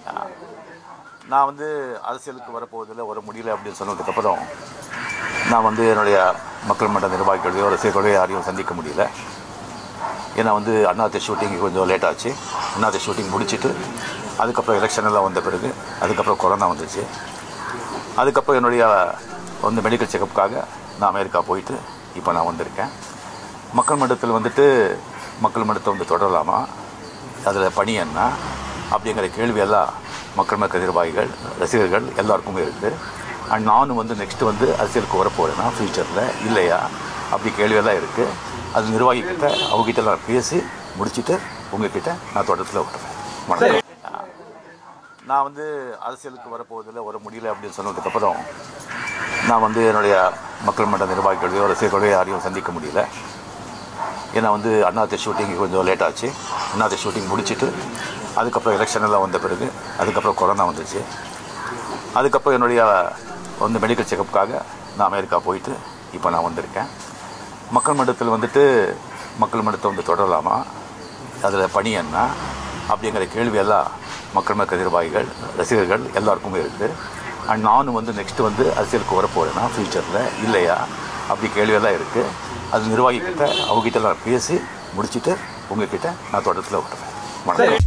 நான் வந்து அரசியலுக்கு வரப்போவதில்லை வர முடியல அப்படின்னு சொன்னதுக்கப்புறம் நான் வந்து என்னுடைய மக்கள் மன்ற நிர்வாகிகளையோ ரசிகர்களையோ யாரையும் சந்திக்க முடியல ஏன்னா வந்து அண்ணாத்த ஷூட்டிங் கொஞ்சம் லேட் ஆச்சு அண்ணாத்த ஷூட்டிங் முடிச்சுட்டு அதுக்கப்புறம் எலெக்ஷன் எல்லாம் வந்த பிறகு அதுக்கப்புறம் கொரோனா வந்துச்சு அதுக்கப்புறம் என்னுடைய வந்து மெடிக்கல் செக்கப்புக்காக நான் அமெரிக்கா போயிட்டு இப்போ நான் வந்திருக்கேன் மக்கள் மன்றத்தில் வந்துட்டு மக்கள் மன்றத்தை வந்து தொடரலாமா அதில் பணி என்ன அப்படிங்கிற கேள்வியெல்லாம் மக்கள் மன்ற நிர்வாகிகள் ரசிகர்கள் எல்லாருக்குமே இருக்குது அண்ட் நானும் வந்து நெக்ஸ்ட் வந்து அரசியலுக்கு வரப்போகிறேன்னா ஃப்யூச்சரில் இல்லையா அப்படி கேள்வியெல்லாம் இருக்குது அது நிர்வாகிகிட்ட அவங்ககிட்ட நான் பேசி முடிச்சுட்டு உங்ககிட்ட நான் தொடர்த்தில் விட்டுறேன் வணக்கம் நான் வந்து அரசியலுக்கு வரப்போவதில்லை வர முடியல அப்படின்னு சொன்னதுக்கப்புறம் நான் வந்து என்னுடைய மக்கள் மன்ற நிர்வாகிகளையோ ரசிகர்களையோ யாரையும் சந்திக்க முடியல ஏன்னா வந்து அண்ணாத்த ஷூட்டிங் கொஞ்சம் லேட் ஆச்சு அண்ணாத்த ஷூட்டிங் முடிச்சுட்டு அதுக்கப்புறம் எலெக்ஷன் எல்லாம் வந்த பிறகு அதுக்கப்புறம் கொரோனா வந்துச்சு அதுக்கப்புறம் என்னுடைய வந்து மெடிக்கல் செக்கப்புக்காக நான் அமெரிக்கா போயிட்டு இப்போ நான் வந்திருக்கேன் மக்கள் மன்றத்தில் வந்துட்டு மக்கள் மன்றத்தை வந்து தொடரலாமா அதில் பணி என்ன அப்படிங்கிற கேள்வியெல்லாம் மக்கள் மன்ற நிர்வாகிகள் ரசிகர்கள் எல்லாருக்குமே இருக்குது அண்ட் நானும் வந்து நெக்ஸ்ட் வந்து அரசியலுக்கு வரப்போகிறேன்னா ஃப்யூச்சரில் இல்லையா அப்படி கேள்வியெல்லாம் இருக்குது அது நிர்வாகிகிட்ட அவங்ககிட்ட நான் பேசி முடிச்சுட்டு உங்ககிட்ட நான் தொடர்த்தில் விட்டுறேன் வணக்கம்